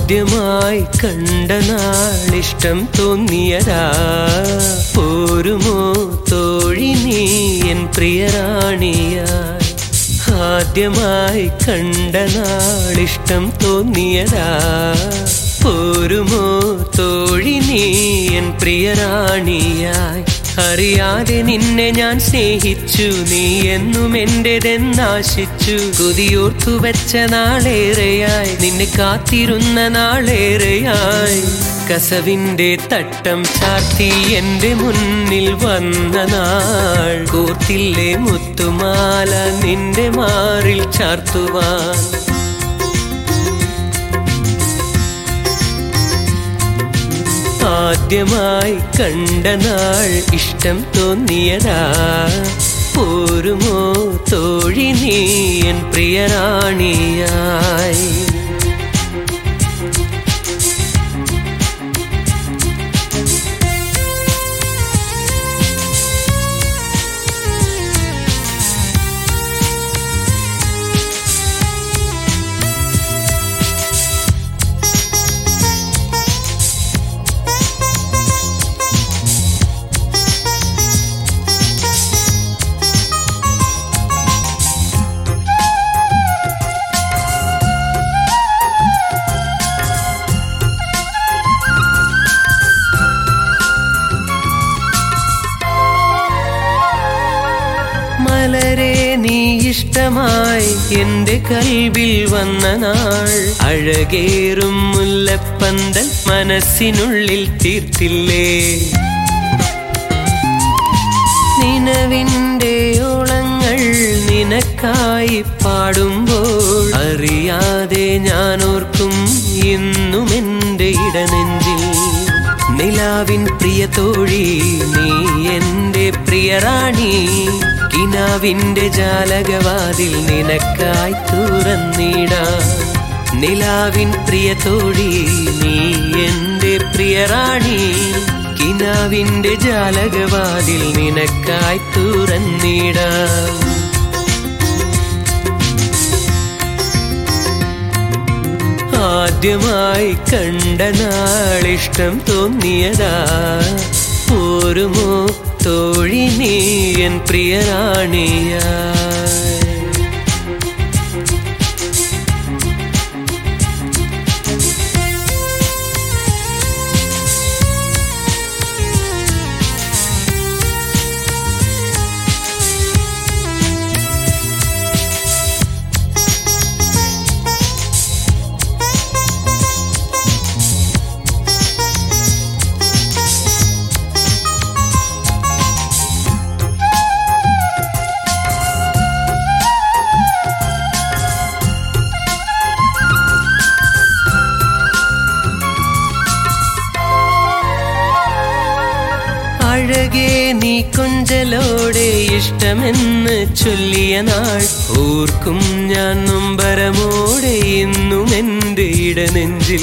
ആദ്യമായി കണ്ട നാളിഷ്ടം തോന്നിയതാ പോരുമോ തോഴി നീ എൻ പ്രിയറാണിയായി ആദ്യമായി കണ്ട നാളിഷ്ടം തോന്നിയതാ പോരുമോ തോഴി നീ എൻ പ്രിയറാണിയായി അറിയാതെ നിന്നെ ഞാൻ സ്നേഹിച്ചു നീ എന്നും എന്റേതെന്നാശിച്ചു കൊതിയോർത്തു വെച്ച നാളേറെയായി നിന്നെ കാത്തിരുന്ന നാളേറെയായി കസവിന്റെ തട്ടം ചാർത്തി എന്റെ മുന്നിൽ വന്ന നാൾ കോർത്തില്ലേ മുത്തുമാല നിന്റെ മാറിൽ ചാർത്തുവാൻ ആദ്യമായി കണ്ട നാൾ ഇഷ്ടം തോന്നിയതാ പോരുമോ തോഴി നീ എൻ പ്രിയറാണിയായി മലരെ നീ ഇഷ്ടമായി എന്റെ കൽവിൽ വന്ന നാൾ അഴകേറും മുല്ലപ്പന്തൽ മനസ്സിനുള്ളിൽ തീർത്തില്ലേ നിലവിന്റെ ഓളങ്ങൾ നിനക്കായി പാടുമ്പോൾ അറിയാതെ ഞാൻ ഓർക്കും ഇന്നും എന്റെ ഇടനെഞ്ചിൽ നിലാവിൻ പ്രിയ തോഴി നീ എന്റെ പ്രിയറാണി കിനാവിന്റെ ജാലകവാതിൽ നിനക്കായി തുറന്നിടാം നിലാവിൻ പ്രിയ തോഴി നീ എന്റെ പ്രിയറാണി കിനാവിന്റെ ജാലകവാതിൽ നിനക്കായി തുറന്നിടാം ആദ്യമായി കണ്ട നാളിഷ്ടം തോന്നിയതാ പോരുമോ തോഴി നീ എൻ പ്രിയറാണിയായി അഴകെ നീ കൊഞ്ചലോടെ ഇഷ്ടമെന്ന് ചൊല്ലിയ നാൾ ഓർക്കും ഞാൻ നൊമ്പരമോടെ ഇന്നും എന്റെ ഇടനെഞ്ചിൽ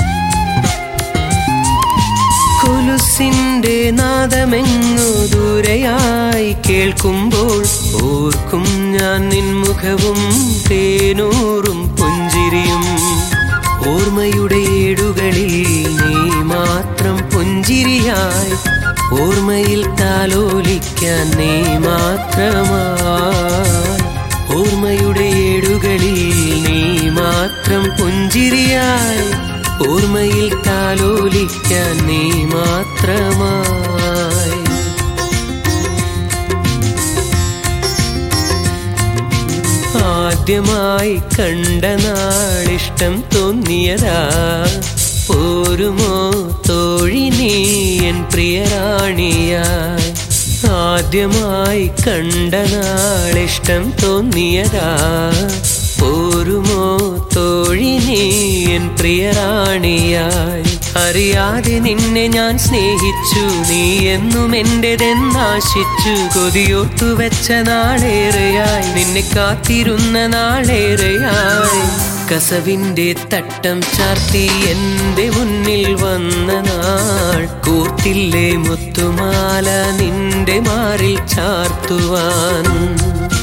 കൊലുസിന്റെ നാദമെങ്ങു ദൂരെയായി കേൾക്കുമ്പോൾ ഓർക്കും ഞാൻ നിൻമുഖവും തേനൂറും പുഞ്ചിരിയും ഓർമ്മയുടെ ഏടുകളിൽ നീ മാത്രം പുഞ്ചിരിയായി ഓർമ്മയിൽ താലോലിക്കാൻ നീ മാത്രമായി ഓർമ്മയുടെ ഏടുകളിൽ നീ മാത്രം പുഞ്ചിരിയായി ഓർമ്മയിൽ താലോലിക്കാൻ നീ മാത്രമായി ആദ്യമായി കണ്ട നാളിഷ്ടം തോന്നിയതാ പോരുമോ തോഴി നീ എൻ പ്രിയറാണിയായി ആദ്യമായി കണ്ട നാളിഷ്ടം തോന്നിയതാ പോരുമോ തോഴി നീ എൻ പ്രിയറാണിയായി അറിയാതെ നിന്നെ ഞാൻ സ്നേഹിച്ചു നീ എന്നും എന്റേതെന്നാശിച്ചു കൊതിയോർത്തു വെച്ച നാളേറെയായി നിന്നെ കാത്തിരുന്ന നാളേറെയായി കസവിന്റെ തട്ടം ചാർത്തി എന്റെ മുന്നിൽ വന്ന നാൾ കൂർത്തില്ലേ മുത്തുമാല നിന്റെ മാറിൽ ചാർത്തുവാൻ